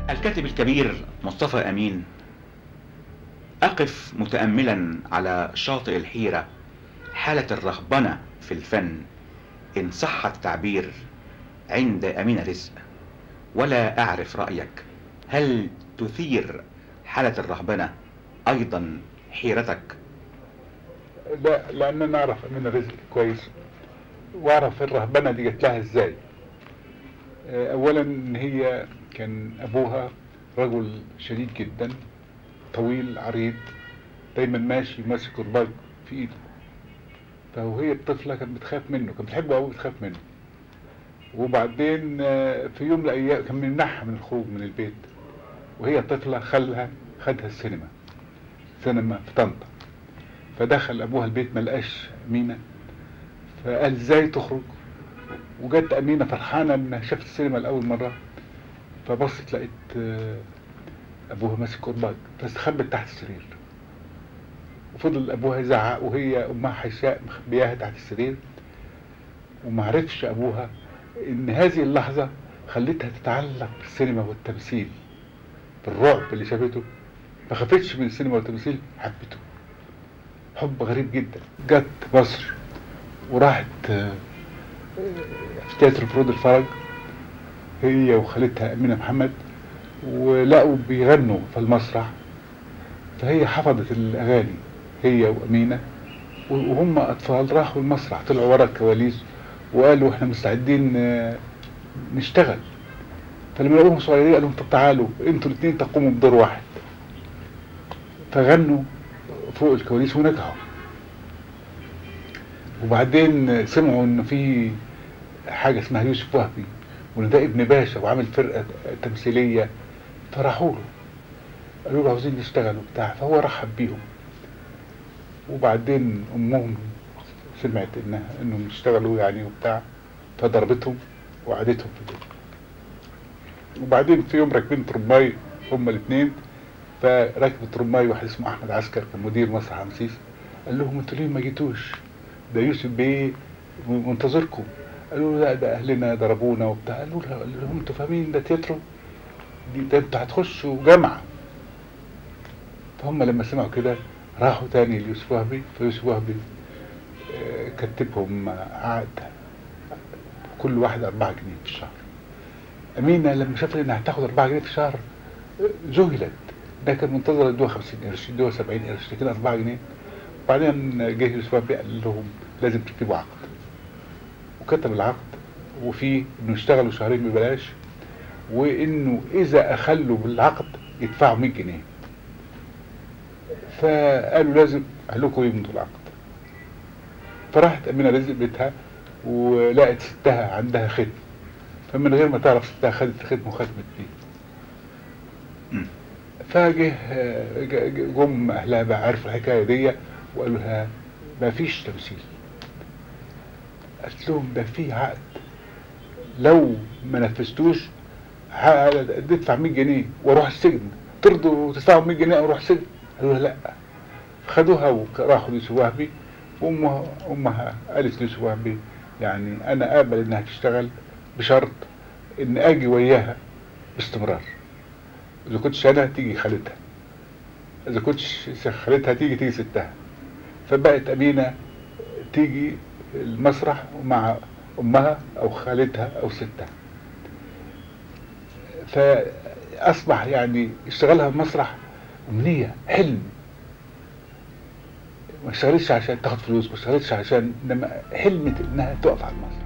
الكاتب الكبير مصطفى أمين أقف متأملا على شاطئ الحيرة حالة الرهبنة في الفن إن صح التعبير عند أمين رزق ولا أعرف رأيك هل تثير حالة الرهبنة أيضا حيرتك لا لان انا اعرف امين رزق كويس واعرف الرهبنه دي جت لها ازاي آه، اولا ان هي كان ابوها رجل شديد جدا طويل عريض دايما ماشي ماسك كرباج في ايده فوهي الطفله كانت بتخاف منه كانت بتحبه قوي بتخاف منه وبعدين آه، في يوم من الايام كان بيمنعها من الخروج من البيت وهي طفله خلها خدها السينما سينما في طنطا فدخل ابوها البيت ما لقاش امينه فقال ازاي تخرج وجت امينه فرحانه انها شافت السينما لاول مره فبصت لقيت آه، ابوها ماسك كرباج فاستخبت تحت السرير وفضل ابوها يزعق وهي امها حشاء مخبياها تحت السرير ومعرفش ابوها ان هذه اللحظه خلتها تتعلق بالسينما والتمثيل بالرعب اللي شافته ما خافتش من السينما والتمثيل حبته حب غريب جدا جت مصر وراحت آه، في تياترو فرود الفرج هي وخالتها أمينة محمد ولقوا بيغنوا في المسرح فهي حفظت الأغاني هي وأمينة وهم أطفال راحوا المسرح طلعوا ورا الكواليس وقالوا احنا مستعدين آه، نشتغل فلما لقوهم صغيرين قالوا لهم طب تعالوا انتوا الاثنين تقوموا بدور واحد فغنوا فوق الكواليس ونجحوا وبعدين سمعوا ان في حاجه اسمها يوسف وهبي وان ده ابن باشا وعامل فرقه تمثيليه فراحوا له قالوا له عاوزين نشتغل وبتاع فهو رحب بيهم وبعدين امهم سمعت انها انهم يشتغلوا يعني وبتاع فضربتهم وقعدتهم في البيت وبعدين في يوم راكبين ترماي هما الاثنين فركب ترماي واحد اسمه احمد عسكر كان مدير مسرح رمسيس قال لهم انتوا ليه ما جيتوش ده يوسف بيه منتظركم قالوا له لا ده اهلنا ضربونا وبتاع قالوا له قال لهم انتوا فاهمين ده تياترو دي ده انتوا هتخشوا جامعه فهم لما سمعوا كده راحوا تاني ليوسف وهبي فيوسف وهبي آه، كتبهم عقد كل واحد أربعة جنيه في الشهر أمينة لما شافت إنها هتاخد أربعة جنيه في الشهر آه، ذهلت ده كان منتظر يدوها 50 قرش يدوها 70 قرش كده 4 جنيه وبعدين جه يوسف وهبي قال لهم لازم تكتبوا عقد وكتب العقد وفيه انه يشتغلوا شهرين ببلاش وانه اذا اخلوا بالعقد يدفعوا 100 جنيه فقالوا لازم اهلكم يمضوا العقد فراحت امينه رزق بيتها ولقت ستها عندها ختم فمن غير ما تعرف ستها خدت الختم وختمت بيه مم. فجه آه، ج- ج- جم اهلها بقى عرفوا الحكايه دي وقالوا لها ما فيش تمثيل قالت لهم ده في عقد لو ما نفذتوش ه- ادفع 100 جنيه واروح السجن ترضوا تدفعوا 100 جنيه واروح السجن قالوا لها لا خدوها وراحوا ليوسف وهبي وامها امها قالت ليوسف وهبي يعني انا اقبل انها تشتغل بشرط ان اجي وياها باستمرار اذا كنتش انا تيجي خالتها اذا كنتش خالتها تيجي تيجي ستها فبقت امينه تيجي المسرح مع امها او خالتها او ستها فاصبح يعني اشتغلها المسرح امنيه حلم ما اشتغلتش عشان تاخد فلوس ما اشتغلتش عشان انما حلمت انها تقف على المسرح